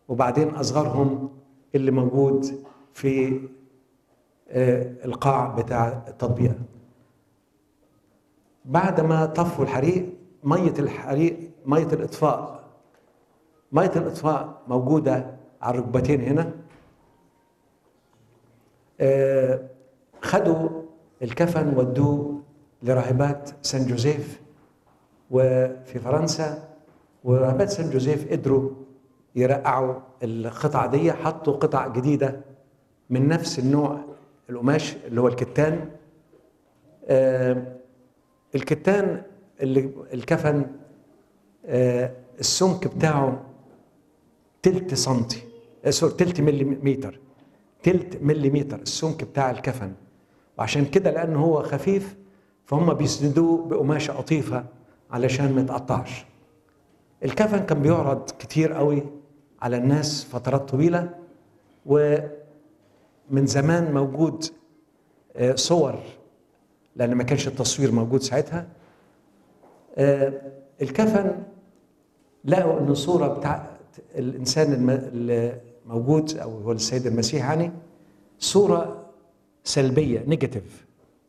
وبعدين أصغرهم اللي موجود في آه، القاع بتاع التطبيق بعد ما طفوا الحريق مية الحريق مية الإطفاء مية الإطفاء موجودة على الركبتين هنا آه، خدوا الكفن ودوه لراهبات سان جوزيف وفي فرنسا وراهبات سان جوزيف قدروا يرقعوا القطع دي حطوا قطع جديده من نفس النوع القماش اللي هو الكتان آه، الكتان اللي الكفن آه، السمك بتاعه تلت سنتي آه، سوري تلت مليمتر تلت مليمتر السمك بتاع الكفن وعشان كده لأنه هو خفيف فهم بيسندوه بقماشة قطيفة علشان ما يتقطعش الكفن كان بيعرض كتير قوي على الناس فترات طويلة ومن زمان موجود آه، صور لأن ما كانش التصوير موجود ساعتها آه، الكفن لقوا ان الصوره بتاع الانسان الم- اللي موجود او هو السيد المسيح يعني صوره سلبيه نيجاتيف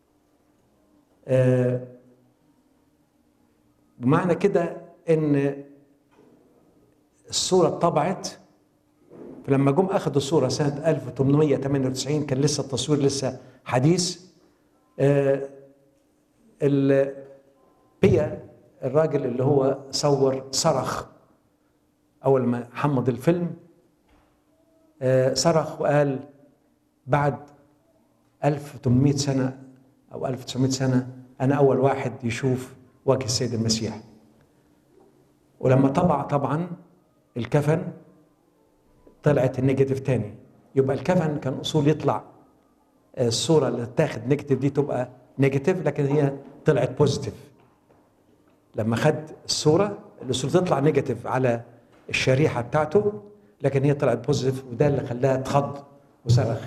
بمعنى كده ان الصوره اتطبعت فلما جم اخذوا الصوره سنه 1898 كان لسه التصوير لسه حديث آه، ال- بيا الراجل اللي هو صور صرخ اول ما حمض الفيلم آه، صرخ وقال بعد 1800 سنه او 1900 سنه انا اول واحد يشوف وجه السيد المسيح ولما طبع طبعا الكفن طلعت النيجاتيف تاني يبقى الكفن كان اصول يطلع آه، الصوره اللي تاخد نيجاتيف دي تبقى نيجاتيف لكن هي طلعت بوزيتيف لما خد الصوره الصوره تطلع نيجاتيف على الشريحه بتاعته لكن هي طلعت بوزيتيف وده اللي خلاها تخض وصرخ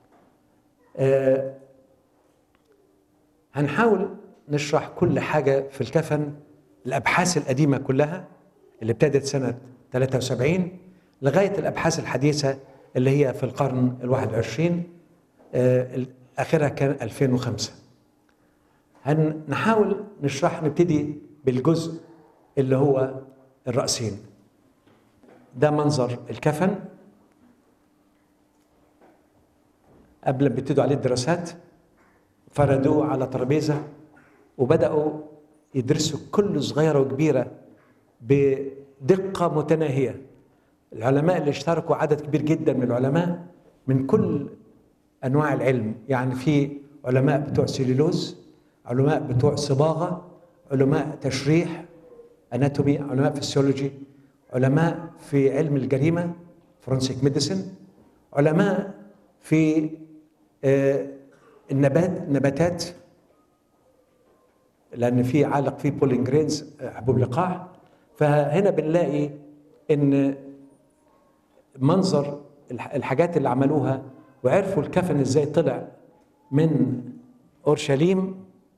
آه هنحاول نشرح كل حاجه في الكفن الابحاث القديمه كلها اللي ابتدت سنه 73 لغايه الابحاث الحديثه اللي هي في القرن الواحد وعشرين آه اخرها كان 2005 هنحاول نشرح نبتدي بالجزء اللي هو الرأسين ده منظر الكفن قبل ما بيبتدوا عليه الدراسات فردوه على ترابيزه وبداوا يدرسوا كل صغيره وكبيره بدقه متناهيه العلماء اللي اشتركوا عدد كبير جدا من العلماء من كل انواع العلم يعني في علماء بتوع سيلولوز علماء بتوع صباغه علماء تشريح اناتومي علماء فيسيولوجي علماء في علم الجريمه فرونسيك ميديسن علماء في آه، النبات نباتات لان في علق فيه بولين جرينز حبوب لقاح فهنا بنلاقي ان منظر الح- الحاجات اللي عملوها وعرفوا الكفن ازاي طلع من اورشليم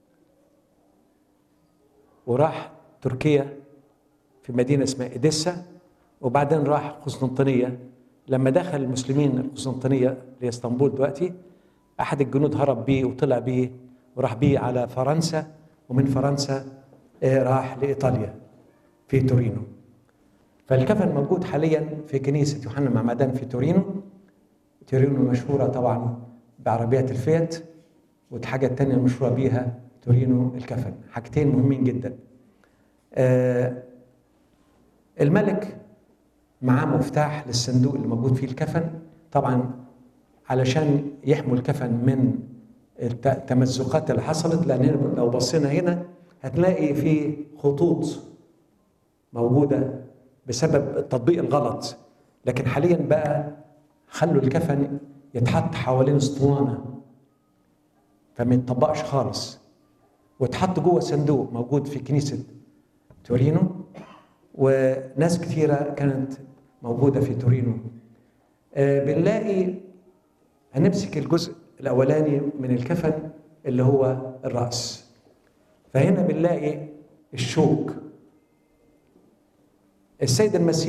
وراح تركيا في مدينه اسمها اديسا وبعدين راح قسطنطينيه لما دخل المسلمين القسطنطينيه اللي هي اسطنبول دلوقتي احد الجنود هرب بيه وطلع بيه وراح بيه على فرنسا ومن فرنسا آه، راح لايطاليا في تورينو فالكفن موجود حاليا في كنيسه يوحنا المعمدان في تورينو تورينو مشهوره طبعا بعربيات الفيات والحاجه الثانيه المشهوره بيها تورينو الكفن حاجتين مهمين جدا آه، الملك معاه مفتاح للصندوق اللي موجود فيه الكفن طبعا علشان يحموا الكفن من الت- التمزقات اللي حصلت لان لو بصينا هنا هتلاقي في خطوط موجوده بسبب التطبيق الغلط لكن حاليا بقى خلوا الكفن يتحط حوالين اسطوانه فما يتطبقش خالص واتحط جوه صندوق موجود في كنيسه تورينو وناس كثيره كانت موجوده في تورينو آه، بنلاقي هنمسك الجزء الاولاني من الكفن اللي هو الراس فهنا بنلاقي الشوك السيد المسيح